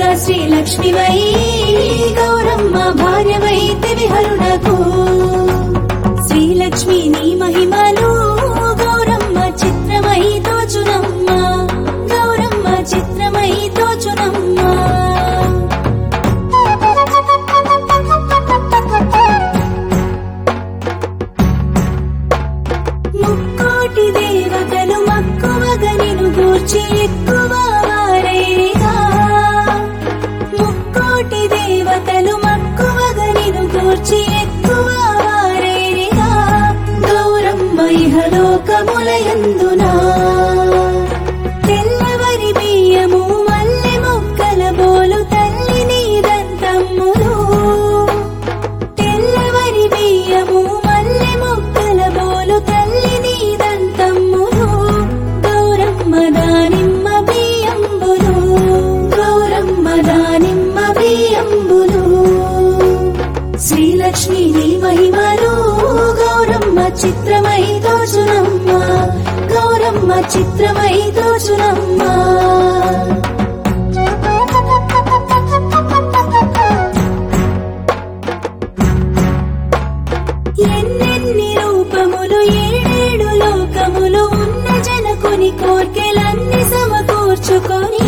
శ్రీలక్ష్మివై గౌరమ్మ భార్యవైతివి హరుణకు శ్రీలక్ష్మి నీ మహిమలు గౌరమ్మ చిత్రమై తోచునమ్మ గౌరమ్మ చిత్రమై తోచునమ్మ ముక్కోటి దేవతలు మక్కువగా నిను గూర్చి ఎక్కువ వారైరిగా ముక్కోటి దేవతలు మక్కువగా నిను గూర్చి ఎక్కువ వారైరిగా గౌరమ్మ ఇహలోకములయందునా తెల్లవరి బియ్యము మల్లె మొక్కల బోలు తల్లి నీదంతమ్ములు తెల్లవరి బియ్యము మల్లె మొక్కల బోలు తల్లి నీదంతమ్ములు గౌరమ్మ దానిమ్మ బియ్యంబులు గౌరమ్మ దానిమ్మ బియ్యంబులు శ్రీలక్ష్మి నీ మహిమలు గౌరమ్మ చిత్రమై దోచునమ్మ గౌరమ్మ చిత్రమై దోచునమ్మ ఎన్నెన్ని రూపములు ఏడేడు లోకములు ఉన్న జనకుని కోర్కెలన్నీ సమకూర్చుకొని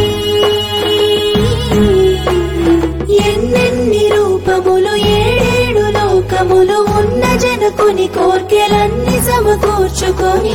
ఎన్నెన్ని రూపములు ఏడేడు లోకములు ఉన్న జనకుని కోర్కెలన్నీ సమకూర్చుకొని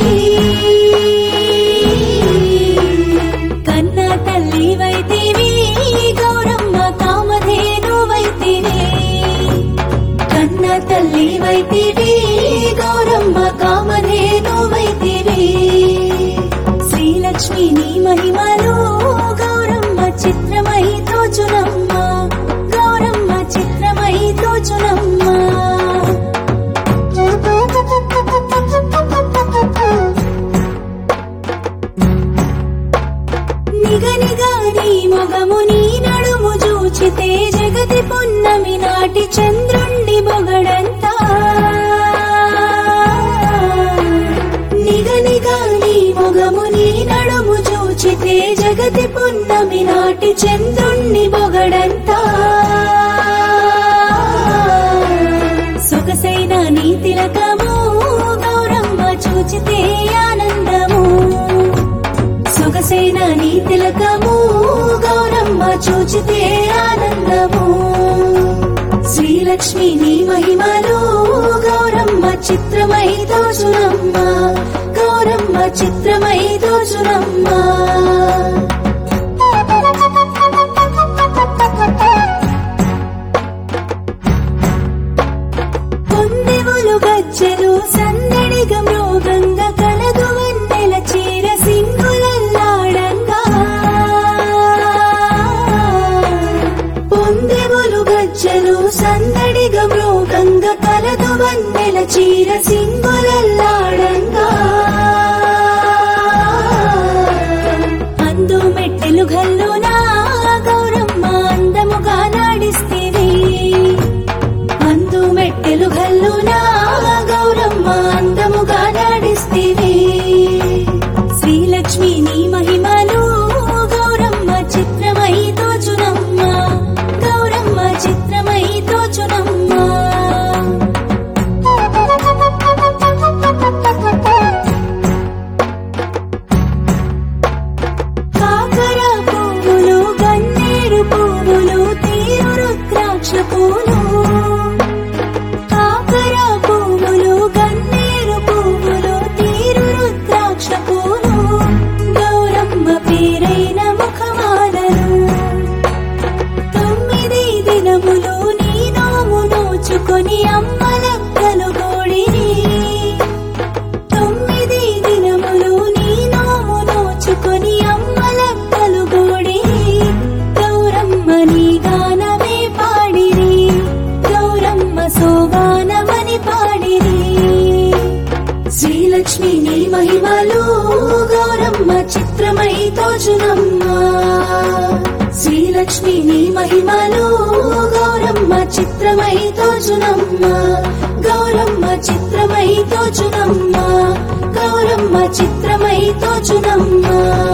కన్న తల్లి వైతివి గౌరమ్మ కామధేను వైతివి కన్న తల్లి వైతివి గౌరమ్మ కామధేను వైతివి శ్రీలక్ష్మి నీ మహిమలు గౌరమ్మ చిత్రమై తోచునమ్మ గౌరమ్మ చిత్రమై తోచునమ్మ నిగనిగా నీ మొగము నీ నడుము చూచితే జగతి పున్నమి నాటి చంద్రుండి మొగడంతా నిగనిగా నీ మొగము నీ నడుము చూచితే జగతి పున్నమి నాటి చంద్రుణ్ణి మొగడంతా సొగసైన నీ తిలకము గౌరమ్మ చూచితే ఆనందము సొగసైన నీ తిలకము గౌరమ్మ చూచితే ఆనందము శ్రీలక్ష్మి నీ మహిమలు గౌరమ్మ చిత్రమై దోచునమ్మ గౌరమ్మ చిత్రమై దోచునమ్మ పొందెములు గజ్జలు సందడిగ మృగంగ కలదు వన్నెల చీర సింగులల్లాడంగా పొందెములు గజ్జలు సందడిగ మృగంగ కలదు వన్నెల చీర సింగులల్లాడంగా అందు మెట్టెలు గల్లునా గౌరమ్మ అందముగా నాడిస్తేవి అందు మెట్టెలు గల్లునా గౌరమ్మ అందముగా నాడిస్తేవి శ్రీలక్ష్మి నీ మహిమలు గౌరమ్మ చిత్రమై తోచునమ్మ గౌరమ్మ చిత్రమై తోచునమ్మ కాకర పువ్వులు గన్నేరు పువ్వులు తీరు రుద్రాక్ష పూలు కాకర పువ్వులు గన్నేరు పువ్వులు తీరు రుద్రాక్ష పూలు గౌరమ్మ పేరైన ముఖమాలను తొమ్మిది దినములు నీ నోము నోచుకొని అమ్మలక్కలు గోడిని తొమ్మిది దినములు నీ నోము నోచుకొని అమ్మలక్కలు గోడి గౌరమ్మ నీ గానమే పాడిరి గౌరమ్మ సోగానమని పాడిరి శ్రీలక్ష్మి నీ మహిమలు గౌరమ్మ చిత్రమై తోచునమ్మ శ్రీలక్ష్మి నీ మహిమలు గౌరమ్మ చిత్రమై తోచునమ్మ గౌరమ్మ చిత్రమై తోచునమ్మ గౌరమ్మ చిత్రమై తోచునమ్మ